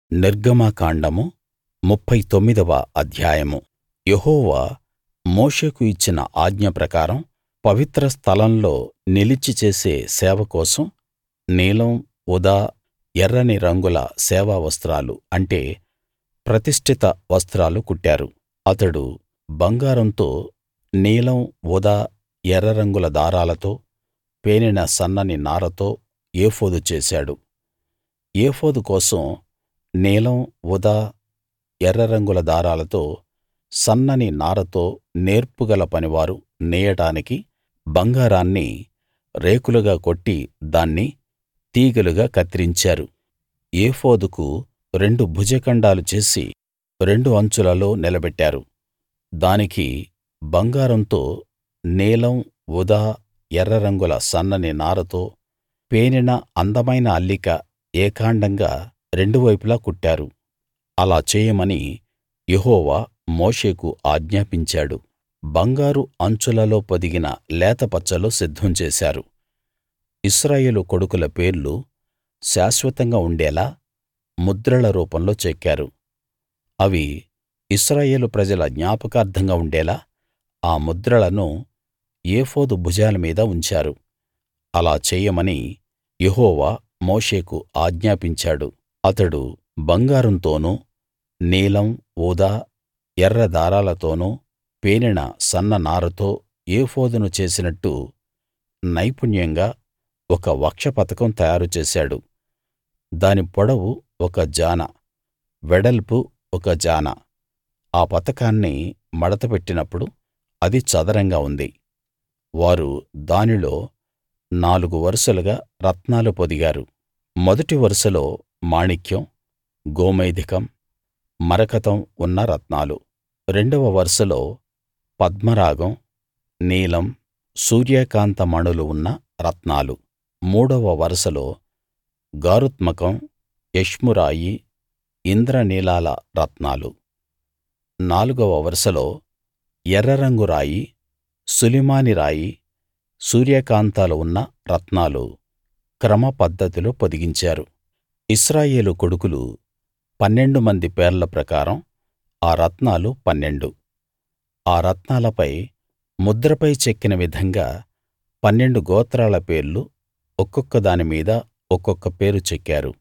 నిర్గమకాండము ముప్ఫై తొమ్మిదవ అధ్యాయము యెహోవా మోషేకు ఇచ్చిన ఆజ్ఞ ప్రకారం పవిత్ర స్థలం లో నిలిచి చేసే సేవ కోసం నీలం ఊదా ఎర్రని రంగుల సేవా వస్త్రాలు అంటే ప్రతిష్ఠిత వస్త్రాలు కుట్టారు అతడు బంగారంతో నీలం ఊదా ఎర్ర రంగుల దారాలతో పేనిన సన్నని నారతో ఏఫోదు చేశాడు ఏఫోదు కోసం నీలం ఊదా ఎర్ర రంగుల దారాలతో సన్నని నారతో నేర్పుగల పనివారు నేయడానికి బంగారాన్ని రేకులుగా కొట్టి దాన్ని తీగెలుగా కత్తిరించారు ఏఫోదుకు రెండు భుజఖండాలు చేసి రెండు అంచులలో నిలబెట్టారు దానికి బంగారంతో నీలం ఊదా ఎర్ర రంగుల సన్నని నారతో పేనిన అందమైన అల్లిక ఏకాండంగా రెండు వైపులా కుట్టారు అలా చేయమని యెహోవా మోషేకు ఆజ్ఞాపించాడు బంగారు అంచులలో పొదిగిన లేత పచ్చలు సిద్ధం చేశారు ఇశ్రాయేలు కొడుకుల పేర్లు శాశ్వతంగా ఉండేలా ముద్రల రూపంలో చెక్కారు అవి ఇశ్రాయేలు ప్రజల జ్ఞాపకార్థంగా ఉండేలా ఆ ముద్రలను ఏఫోదు భుజాల మీద ఉంచారు అలా చెయ్యమని యెహోవా మోషేకు ఆజ్ఞాపించాడు అతడు బంగారంతోనూ నీలం ఊదా ఎర్ర దారాలతోనూ పేనిన సన్న నారతో ఏఫోదును చేసినట్టు నైపుణ్యంగా ఒక వక్షపతకం తయారు చేశాడు దాని పొడవు ఒక జాన వెడల్పు ఒక జాన ఆ పతకాన్ని మడత పెట్టినప్పుడు అది చదరంగా ఉంది వారు దానిలో నాలుగు వరుసలుగా రత్నాలు పొదిగారు మొదటి వరుసలో మాణిక్యం గోమేధికం మరకతం ఉన్న రత్నాలు రెండవ వరుసలో పద్మరాగం నీలం సూర్యకాంత మణులు ఉన్న రత్నాలు మూడవ వరుసలో గారుత్మకం యష్మురాయి ఇంద్రనీలాల రత్నాలు నాలుగవ వరుసలో ఎర్రరంగు రాయి సులిమాని రాయి సూర్యకాంతాలు ఉన్న రత్నాలు క్రమ పద్ధతిలో పొదిగించారు ఇశ్రాయేలు కొడుకులు పన్నెండు మంది పేర్ల ప్రకారం ఆ రత్నాలు పన్నెండు ఆ రత్నాలపై ముద్రపై చెక్కిన విధంగా పన్నెండు గోత్రాల పేర్లు ఒక్కొక్క దాని మీద ఒక్కొక్క పేరు చెక్కారు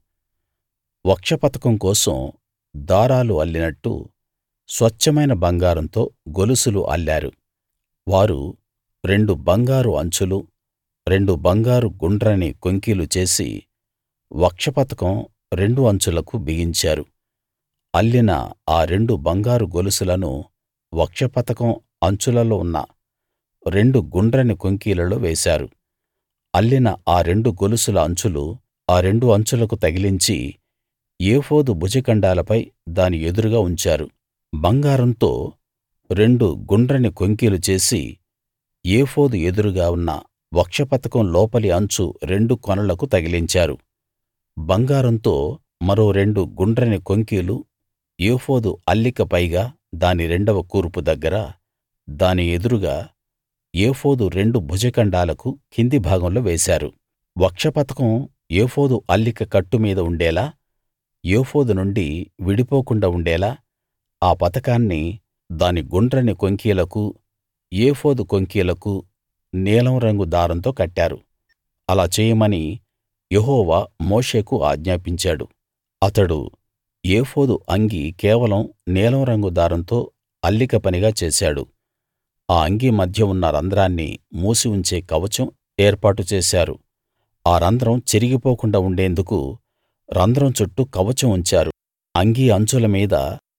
వక్షపతకం కోసం దారాలు అల్లినట్టు స్వచ్ఛమైన బంగారంతో గొలుసులు అల్లారు వారు రెండు బంగారు అంచులు రెండు బంగారు గుండ్రని కొంకీలు చేసి వక్షపతకం రెండు అంచులకు బిగించారు అల్లిన ఆ రెండు బంగారు గొలుసులను వక్షపతకం అంచులలో ఉన్న రెండు గుండ్రని కొంకీలలో వేశారు అల్లిన ఆ రెండు గొలుసుల అంచులు ఆ రెండు అంచులకు తగిలించి ఏఫోదు భుజఖండాలపై దాని ఎదురుగా ఉంచారు బంగారంతో రెండు గుండ్రని కొంకీలు చేసి ఏఫోదు ఎదురుగా ఉన్న వక్షపతకం లోపలి అంచు రెండు కొనలకు తగిలించారు బంగారంతో మరో రెండు గుండ్రని కొంకీలు ఏఫోదు అల్లిక పైగా దాని రెండవ కూర్పు దగ్గర దాని ఎదురుగా ఏఫోదు రెండు భుజఖండాలకు కింది భాగంలో వేశారు వక్షపతకం ఏఫోదు అల్లిక కట్టు మీద ఉండేలా ఏఫోదు నుండి విడిపోకుండా ఉండేలా ఆ పతకాన్ని దాని గుండ్రని కొంకీలకు ఏఫోదు కొంకీలకు నీలం రంగు దారంతో కట్టారు అలా చేయమని యెహోవా మోషేకు ఆజ్ఞాపించాడు అతడు ఏఫోదు అంగీ కేవలం నీలం రంగు దారంతో అల్లిక పనిగా చేశాడు ఆ అంగీ మధ్య ఉన్న రంధ్రాన్ని మూసి ఉంచే కవచం ఏర్పాటు చేశారు ఆ రంధ్రం చిరిగిపోకుండా ఉండేందుకు రంధ్రం చుట్టూ కవచం ఉంచారు అంగీ అంచుల మీద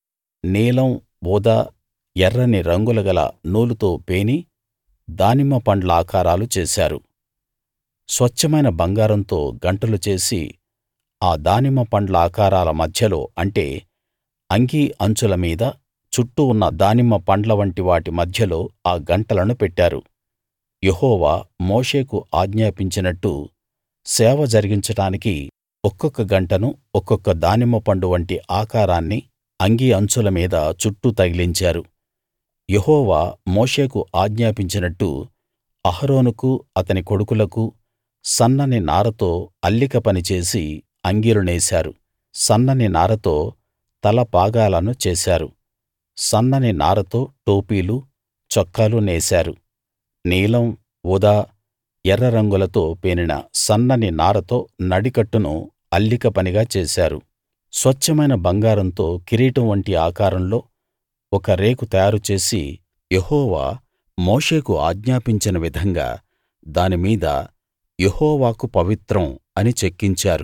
నీలం ఊదా ఎర్రని రంగులు గల నూలుతో పేని దానిమ్మ పండ్ల ఆకారాలు చేశారు స్వచ్ఛమైన బంగారంతో గంటలు చేసి ఆ దానిమ్మ పండ్ల ఆకారాల మధ్యలో అంటే అంగీ అంచుల మీద చుట్టూ ఉన్న దానిమ్మ పండ్ల వంటి వాటి మధ్యలో ఆ గంటలను పెట్టారు యెహోవా మోషేకు ఆజ్ఞాపించినట్టు సేవ జరిగించడానికి ఒక్కొక్క గంటను ఒక్కొక్క దానిమ్మ పండు వంటి ఆకారాన్ని అంగీ అంచుల మీద చుట్టూ తగిలించారు యెహోవా మోషేకు ఆజ్ఞాపించినట్టు అహరోనుకు అతని కొడుకులకు సన్నని నారతో అల్లిక పని చేసి అంగీలు నేశారు సన్నని నారతో తలపాగాలను చేశారు సన్నని నారతో టోపీలు చొక్కాలు నేశారు నీలం ఊదా ఎర్ర రంగులతో పేనిన సన్నని నారతో నడికట్టును అల్లిక పనిగా చేశారు స్వచ్ఛమైన బంగారంతో కిరీటం వంటి ఆకారంలో ఒక రేకు తయారు చేసి యెహోవా మోషేకు ఆజ్ఞాపించిన విధంగా దాని మీద యెహోవాకు పవిత్రం అని చెక్కించారు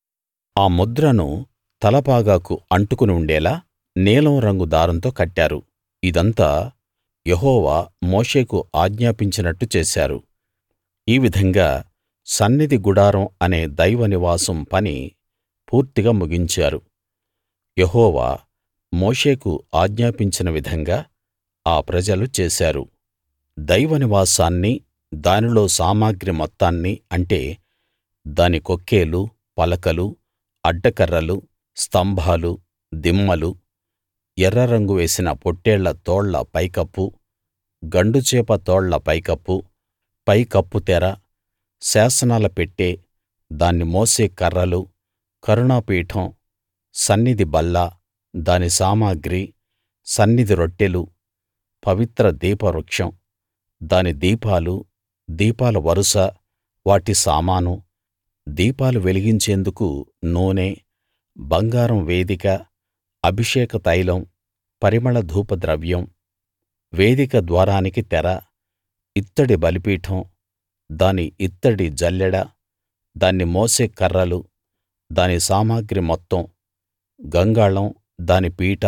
ఆ ముద్రను తలపాగాకు అంటుకుని ఉండేలా నీలం రంగు దారంతో కట్టారు ఇదంతా యెహోవా మోషేకు ఆజ్ఞాపించినట్టు చేశారు ఈ విధంగా సన్నిధి గుడారం అనే దైవ నివాసం పని పూర్తిగా ముగించారు యెహోవా మోషేకు ఆజ్ఞాపించిన విధంగా ఆ ప్రజలు చేశారు దైవ నివాసాన్ని దానిలో సామగ్రి మొత్తాన్ని అంటే దాని కొక్కేలు పలకలు అడ్డకర్రలు స్తంభాలు దిమ్మలు ఎర్ర రంగు వేసిన పొట్టేళ్ల తోళ్ల పైకప్పు గండుచేప తోళ్ల పైకప్పు పై కప్పుతెర శాసనాల పెట్టె దాన్ని మోసే కర్రలు కరుణాపీఠం సన్నిధి బల్ల దాని సామగ్రి సన్నిధి రొట్టెలు పవిత్ర దీపవృక్షం దాని దీపాలు దీపాల వరుస వాటి సామాను దీపాలు వెలిగించేందుకు నూనె బంగారం వేదిక అభిషేక తైలం పరిమళ ధూపద్రవ్యం వేదిక ద్వారానికి తెర ఇత్తడి బలిపీఠం దాని ఇత్తడి జల్లెడ దాన్ని మోసే కర్రలు దాని సామగ్రి మొత్తం గంగాళం దాని పీట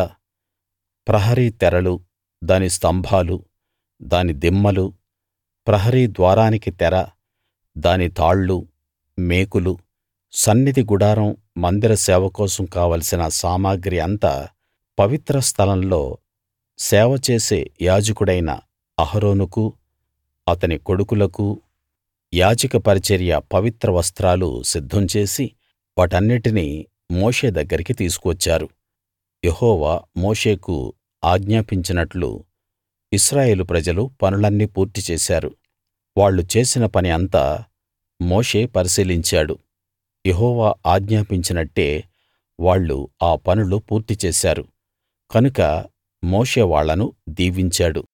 ప్రహరీ తెరలు దాని స్తంభాలు దాని దిమ్మలు ప్రహరీ ద్వారానికి తెర దాని తాళ్ళు మేకులు సన్నిధి గుడారం మందిర సేవ కోసం కావలసిన సామగ్రి అంతా పవిత్ర స్థలంలో సేవ చేసే యాజకుడైన అహరోనుకూ అతని కొడుకులకూ యాజక పరిచర్య పవిత్ర వస్త్రాలు సిద్ధం చేసి వాటన్నిటినీ మోషే దగ్గరికి తీసుకువచ్చారు యెహోవా మోషేకు ఆజ్ఞాపించినట్లు ఇశ్రాయేలు ప్రజలు పనులన్నీ పూర్తి చేశారు వాళ్ళు చేసిన పని అంతా మోషే పరిశీలించాడు యెహోవా ఆజ్ఞాపించినట్టే వాళ్ళు ఆ పనులు పూర్తి చేశారు కనుక మోషే వాళ్ళను దీవించాడు